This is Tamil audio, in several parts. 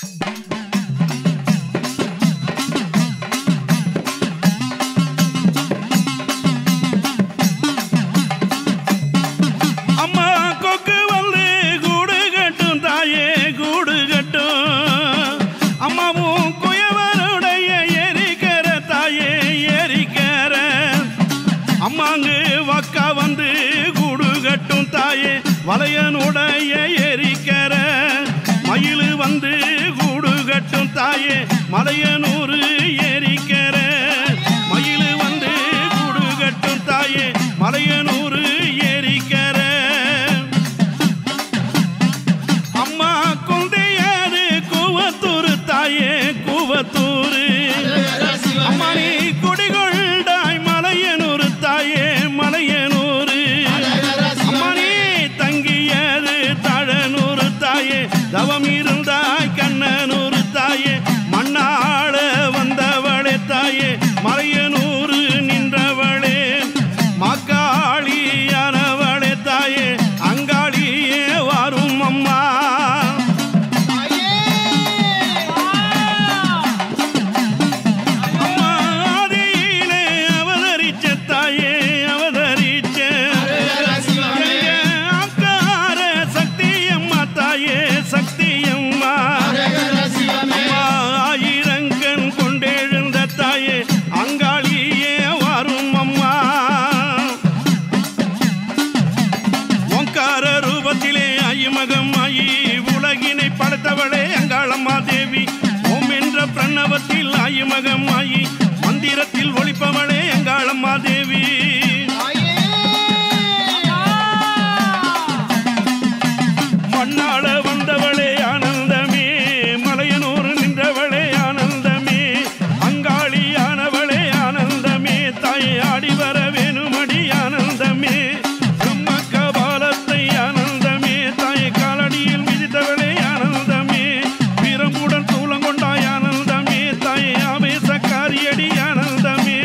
அம்மா கொக்கு வந்து கூடு கட்டும் தாயே கூடு கட்டும் அம்மாவும் குயவனுடைய எரிக்கிற தாயே எரிக்கிற அம்மாங்கு வக்கா வந்து கூடு கட்டும் தாயே வளையனுடைய எரிக்கிற மயிலு வந்து கூடு கட்டும் தாயே மலையனூறு எரிக்கிற மயிலு வந்து கூடு கட்டும் தாயே மலையனூறு எரிக்கிற அம்மா குந்தையாரு கூவத்தூரு தாயே கூவத்தூரு அம்மா நீ குடிகொண்டாய் மலையனூரு தாயே மலையனூரு அம்மா நீ தங்கியது தழனூரு தாயே தவம் இருந்தாய் கண்ணனூரு தாயே மண்ணாள வந்தவளே தாயே மலையனூரு நின்றவளே மக்காளியானவளே தாயே அங்காளியே வரும் அம்மா அம்மா ஆதியிலே அவதரிச்ச தாயே அவதரிச்ச எங்க அக்கார சக்தி அம்மா தாயே சக்தி அம்மா அம்மா ஆயிரங்கண் கொண்டெழுந்த தாயே அங்காளியே வரும் அம்மா ஓங்கார ரூபத்திலே ஐமகம் ஆயி உலகினை படைத்தவளே அங்காளம்மா தேவி ஓம் என்ற பிரணவத்தில் ஐமகம் ஆயி மந்திரத்தில் ஒளிப்பவளே அங்காளம்மா தேவி மண்ணாள வந்தவளே ஆனந்தமே மலையனூர் நின்றவளே ஆனந்தமே அங்காளியானவளே ஆனந்தமே தாயை ஆடி வர வேணுமடி ஆனந்தமே பிரம்ம கபாலத்தை ஆனந்தமே தாயை காலடியில் மிதித்தவளே ஆனந்தமே வீரமுடன் தூளம் கொண்டாய் ஆனந்தமே தாயை ஆவேசக்காரியடி ஆனந்தமே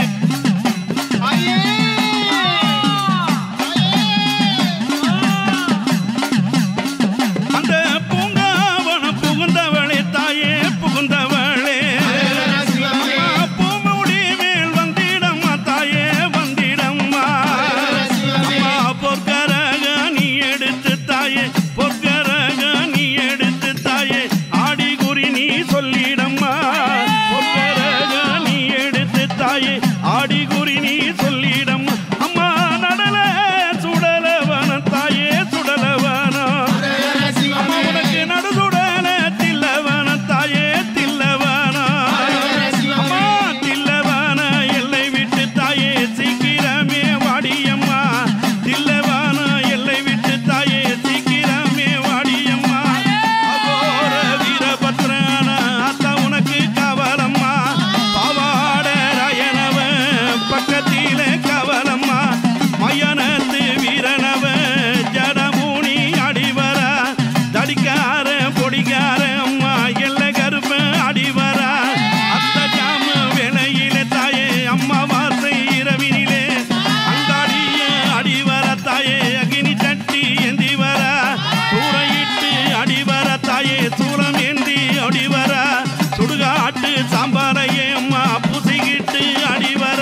அந்த பூங்காவன புகுந்தவளே தாயே புகுந்தவளே அம்மா, பூமுடி மேல் வந்திடம்மா தாயே வந்திடம்மா அம்மா பொற்கரக நீ எடுத்து தாயே பொற்கரக நீ எடுத்து தாயே ஆடி குறி நீ சொல்லிடம்மா பொற்கரக நீ எடுத்து தாயே ஆடி குறி நீ சொல்லிடம்மா அம்மா நடல சுடலவன தாயே சுடலவனா அம்மா உனக்கு நடுசுடல தில்லவன தாயே தில்லவனா அம்மா தில்லவன எல்லை விட்டு தாயே சீக்கிரமே வாடியம்மா தில்லவன எல்லை விட்டு தாயே சீக்கிரமே வாடியம்மா அகோர வீரபத்ரன அத்தா உனக்கு கவலம்மா பாவாட ராயனவ பக்கத்தில கவலம்மா மயனத்து வீரனவ ஜடமூனி அடிவர தடிக்கார பொடிக்கார அம்மா எல்ல கருப்ப அடிவர அத்த ஜாம வேலையில தாயே அம்மா வார்த்தை இரவினிலே அங்காடிய அடிவர தாயே அகினி தட்டி ஏந்தி வர சூறையிட்டு அடிவர தாயே சூரம் ஏந்தி அடிவர சுடுகாட்டு சாம்பாரையே அம்மா புசிக்கிட்டு அடிவர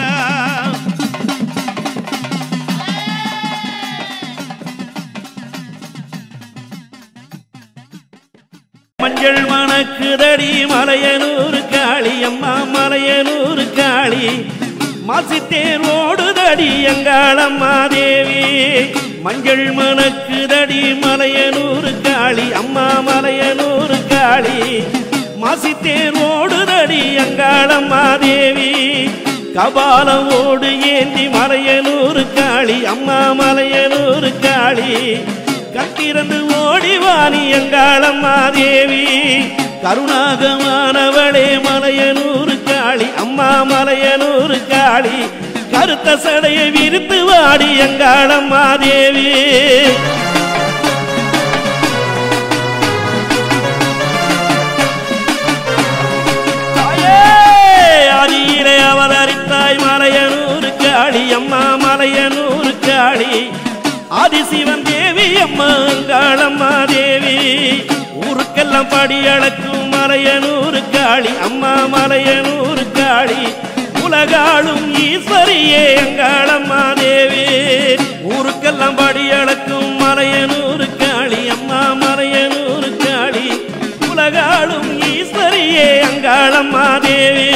மஞ்சள் மணக்குதடி மலையனூர் காளி அம்மா மலையனூர் காளி மாசித்தேர் ஓடுதடி எங்காளம்மா தேவி மஞ்சள் மணக்குதடி மலையனூர் காளி அம்மா மலையனூர் காளி மாசித்தேர் ஓடுதடி எங்காளம்மா தேவி கபாலம் ஓடு ஏந்தி மலையனூர் காளி அம்மா மலையனூர் காளி கட்டிறந்து ஓடிவாணி எங்காளம்மா தேவி கருணாகமானவளே மலையனூர் காளி அம்மா மலையனூர் காளி கருத்த சடையை விரித்து வாடி எங்காளம்மா தேவி தாயே, ஆதியிலே அவதரித்தாய் மலையனூர் காளி அம்மா மலையனூர் காளி ஆதிசிவன் தேவி அம்மா அங்காளம்மா தேவி ஊருக்கெல்லாம் படி அளக்கும் மலையனூர் காளி அம்மா மலையனூர் காளி உலகாளும் ஈஸ்வரியே எங்காளம்மா தேவி ஊருக்கெல்லாம் படி அளக்கும் மலையனூர் காளி அம்மா மலையனூர் காளி உலகாளும் ஈஸ்வரியே அங்காளம்மா தேவி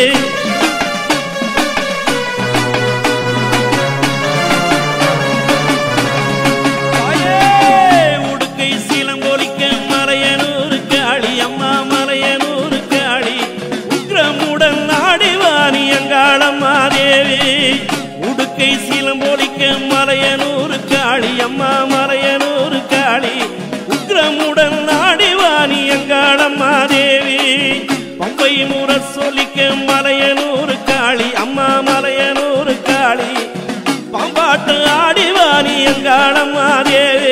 தாயே, உடுக்கை சீலங்கொலிக்க மலையனூர் காளி அம்மா மலையனூர் காளி உக்ரமுடன் ஆடிவாணி அங்காளம்மா தேவி உடுக்கை சீலம்பொலிக்க மலையனூர் காளி அம்மா மலையனூர் காளி உக்ரமுடன் ஆடிவாணி அங்காளம்மா தேவி பம்பை முற சொல்லிக்க மலையனூர் காளி அம்மா மலையனூர் காளி பம்பாட்டு ஆடிவாணி எங்காளம்மா தேவி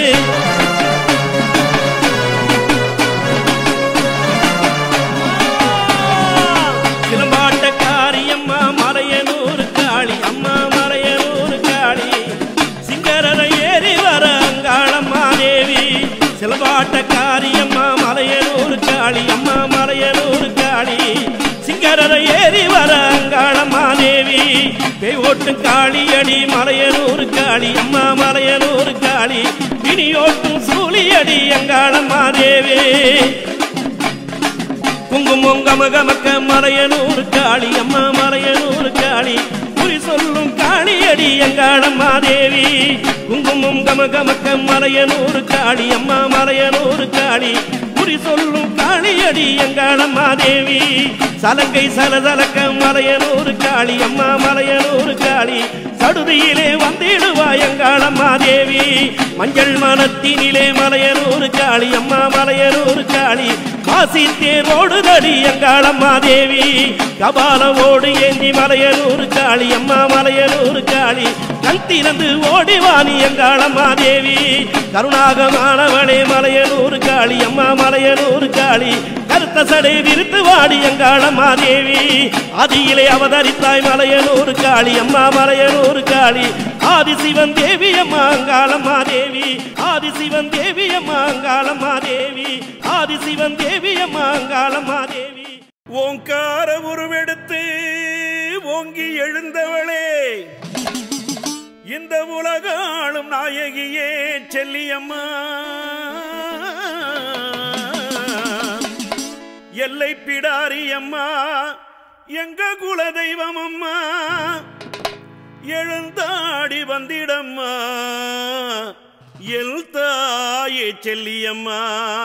சிலம்பாட்ட காரியம்மா மலையனூர் காளி அம்மா மலையனூர் காளி சிங்கரரை ஏறி வர அங்காளம்மா தேவி சிலம்பாட்ட காரியம்மா மலையனூர் காளி அம்மா மலையனூர் காளி சிங்கரரை ஏறி வர அங்காளம்மா தேவி பேய் ஓட்டும் காளியடி மலையனூர் காளி அம்மா மலையனூர் காளி பிணியோட்டும் சூழியடி அங்காளம்மா தேவி குங்குமம் கமகமக்க மலையனூர் காளி அம்மா மலையனூர் காளி குறி சொல்லும் காளியடி எங்காளம்மா தேவி குங்குமம் கமகமக்க மலையனூர் காளி அம்மா மலையனூர் காளி குறி சொல்லும் காளியடி எங்காளம்மா தேவி சலங்கை சலசலக்க மலையனூர் காளி அம்மா மலையனூர் காளி சடுதியிலே வந்திடுவா எங்காளம்மா தேவி மஞ்சள் மனத்தினிலே மலையனூர் காளி அம்மா மலையனூர் காளி காசி தேரோடு தடி எங்காளம்மா தேவி கபாலவோடு ஏந்தி மலையனூர் காளி அம்மா மலையனூர் காளி கண் திறந்து ஓடிவாணி எங்காளம்மா தேவி கருணாகமானவளே மலையனூர் காளி அம்மா மலையனூர் காளி கருத்த சடை விரித்து வாடி எங்காளம்மா தேவி ஆதியிலே அவதரித்தாய் மலையனூர் காளி அம்மா மலையனூர் காளி ஆதிசிவன் தேவி அம்மா அங்காளம்மா தேவி ஆதிசிவன் தேவி அம்மா அங்காளம்மா தேவி ஆதிசிவன் தேவி அம்மா அங்காளம்மா தேவி ஓங்கார உருவெடுத்து ஓங்கி எழுந்தவளே இந்த உலகாளும் நாயகியே செல்லியம்மா எல்லை பிடாரி அம்மா எங்க குல தெய்வம் அம்மா எழுந்தாடி வந்திடம்மா எல் தாயே செல்லியம்மா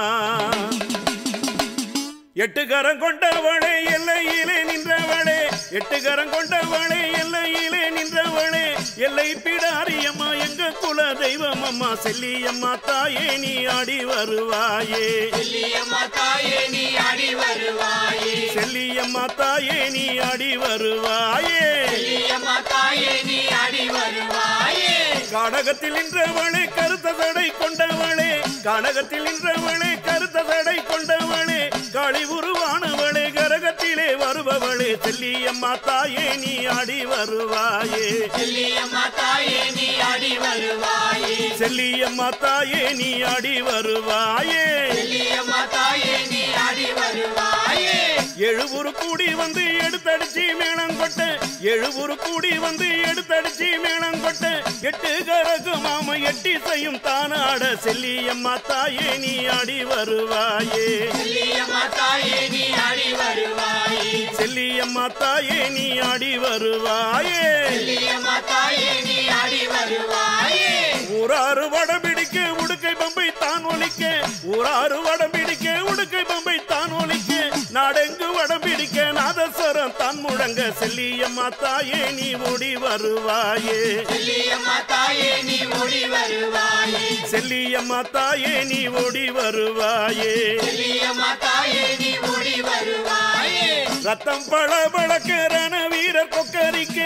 எட்டு கரம் கொண்டவளே எல்லையிலே நின்றவளே எட்டு கரம் கொண்டவளே எல்லையிலே நின்றவளே எல்லை பிடாரியம்மா எங்க குல தெய்வம் அம்மா செல்லியம்மா தாயே நீ ஆடி வருவாயே செல்லியம்மா தாயே நீ ஆடி வருவாயே செல்லியம்மா தாயே நீ ஆடி வருவாயே செல்லியம்மா தாயே நீ ஆடி வருவாயே காடகத்தில் நின்றவளே கருத்த சடை கொண்டவளே காடகத்தில் நின்றவளே கருத்த சடை கொண்டவளே காளி உருவானவளே கரகத்திலே வருபவளே செல்லியம்மா தாயே நீ ஆடி வருவாயே செல்லியம்மா தாயே நீ ஆடி வருவாயே செல்லியம்மா தாயே நீ ஆடி வருவாயே செல்லியம்மா தாயே நீ ஆடி வருவாயே எழுபுரு கூடி வந்து எடுத்தடிச்சு மேளம் கொட்ட எழுபுரு கூடி வந்து எடுத்தடிச்சு மேளம் கொட்ட எட்டு கரகு மாம எட்டி செய்யும் தானாட செல்லியம்மா தாயே நீ ஆடி வருவாயே செல்லியம்மா தாயே நீ ஆடி வருவாயே செல்லியம்மா தாயே நீ ஆடி வருவாயே செல்லியம்மா தாயே நீ ஆடி வருவாயே ஊராறு வடம் பிடிக்க உடுக்கை பம்பை தான் ஒலிக்க ஊராறு வடம் பிடிக்க உடுக்கை பம்பை தான் ஒலிக்க நாடெங்கு வடம் பிடிக்க நாதஸ்வரம் தான் முழங்க செல்லியம்மா தாயே நீ ஓடி வருவாயே செல்லியம்மா தாயே நீ ஓடி வருவாயே செல்லியம்மா தாயே நீ ஓடி வருவாயே செல்லியம்மா தாயே நீ ஓடி வருவாயே ரத்தம் பழ பழக்கரண வீரர் கொக்கரிக்க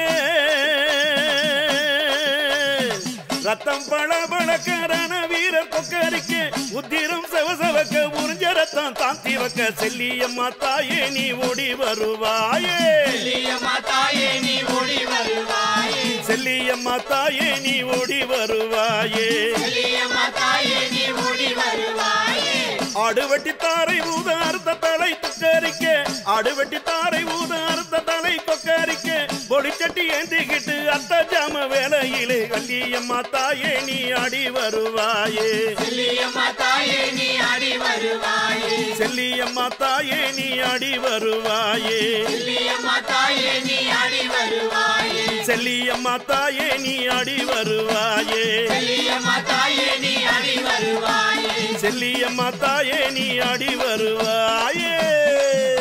ரத்தம் பழ பழக்கரண வீரர் கொக்கரிக்க உத்திரம் செவசவக்க உறிஞ்ச ரத்தம் தாந்தி வைக்க செல்லியம்மா தாயே நீ ஓடி வருவாயே செல்லியம்மா தாயே நீ ஓடி வருவாயே செல்லியம்மா தாயே நீ ஓடி வருவாயே செல்லியம்மா தாயே நீ ஓடி வருவாயே ஆடுவட்டி தாரை ஊத அறுத்த தலை ஆடு வெட்டி தாரை ஊத அறுத்த தலை கொக்கரிக்க பொடிச்சட்டி ஏந்திக்கிட்டு அத்த ஜாம வேலையிலே கல்லியம்மா தாயே நீ ஆடி வருவாயே செல்லியம்மா தாயே நீ ஆடி வருவாயே செல்லியம்மா தாயே நீ ஆடி வருவாயே செல்லியம்மா தாயே நீ ஆடி வருவாயே செல்லியம்மா தாயே நீ ஆடி வருவாயே செல்லியம்மா தாயே நீ ஆடி வருவாயே செல்லியம்மா தாயே நீ ஆடி வருவாயே